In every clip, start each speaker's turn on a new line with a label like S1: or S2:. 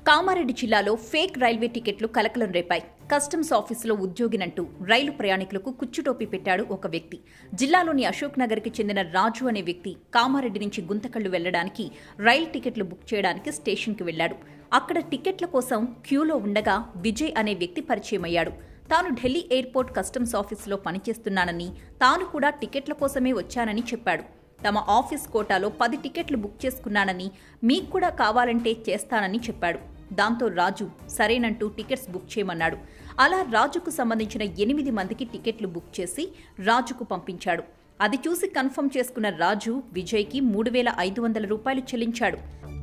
S1: కామారెడ్డి జిల్లాలో fake railway టికెట్లు కలకలం రేపాయి కస్టమ్స్ ఆఫీసులో ఉద్యోగినంటూ రైలు ప్రయాణికులకు కుచ్చుటోపీ పెట్టాడు ఒక వ్యక్తి జిల్లాలోని అశోక్ నగర్కి చెందిన రాజు అనే వ్యక్తి కామారెడ్డి నుంచి గుంతకళ్లు వెళ్లడానికి రైలు టికెట్లు బుక్ చేయడానికి స్టేషన్కి వెళ్లాడు అక్కడ టికెట్ల కోసం క్యూలో ఉండగా విజయ్ అనే వ్యక్తి పరిచయమయ్యాడు తాను ఢిల్లీ ఎయిర్పోర్ట్ కస్టమ్స్ ఆఫీసులో పనిచేస్తున్నానని తాను కూడా టికెట్ల కోసమే వచ్చానని చెప్పాడు తమ ఆఫీస్ కోటాలో పది టికెట్లు బుక్ చేసుకున్నానని మీకు కూడా కావాలంటే చేస్తానని చెప్పాడు దాంతో రాజు సరేనంటూ టికెట్స్ బుక్ చేయమన్నాడు అలా రాజుకు సంబంధించిన ఎనిమిది మందికి టికెట్లు బుక్ చేసి రాజుకు పంపించాడు అది చూసి కన్ఫర్మ్ చేసుకున్న రాజు విజయ్కి మూడు వేల ఐదు వందల రూపాయలు చెల్లించాడు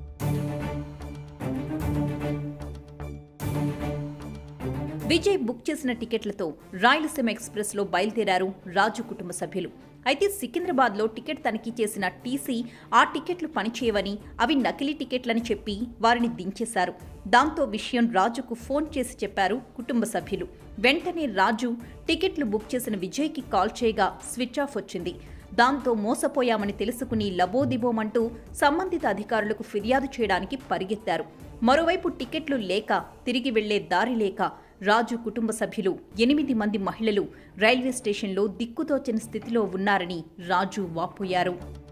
S1: విజయ్ బుక్ చేసిన టికెట్లతో రాయలసీమ ఎక్స్ప్రెస్లో బయలుదేరారు రాజు కుటుంబ సభ్యులు అయితే సికింద్రాబాద్లో టికెట్ తనిఖీ చేసిన టీసీ ఆ టికెట్లు పనిచేయవని అవి నకిలీ టికెట్లని చెప్పి వారిని దించేశారు దాంతో విషయం రాజుకు ఫోన్ చేసి చెప్పారు కుటుంబ సభ్యులు వెంటనే రాజు టికెట్లు బుక్ చేసిన విజయ్కి కాల్ చేయగా స్విచ్ ఆఫ్ వచ్చింది దాంతో మోసపోయామని తెలుసుకుని లబోదిబోమంటూ సంబంధిత అధికారులకు ఫిర్యాదు చేయడానికి పరిగెత్తారు మరోవైపు టికెట్లు లేక తిరిగి వెళ్లే దారి లేక రాజు కుటుంబ సభ్యులు ఎనిమిది మంది మహిళలు రైల్వే స్టేషన్లో దిక్కుతోచని స్థితిలో ఉన్నారని రాజు వాపోయారు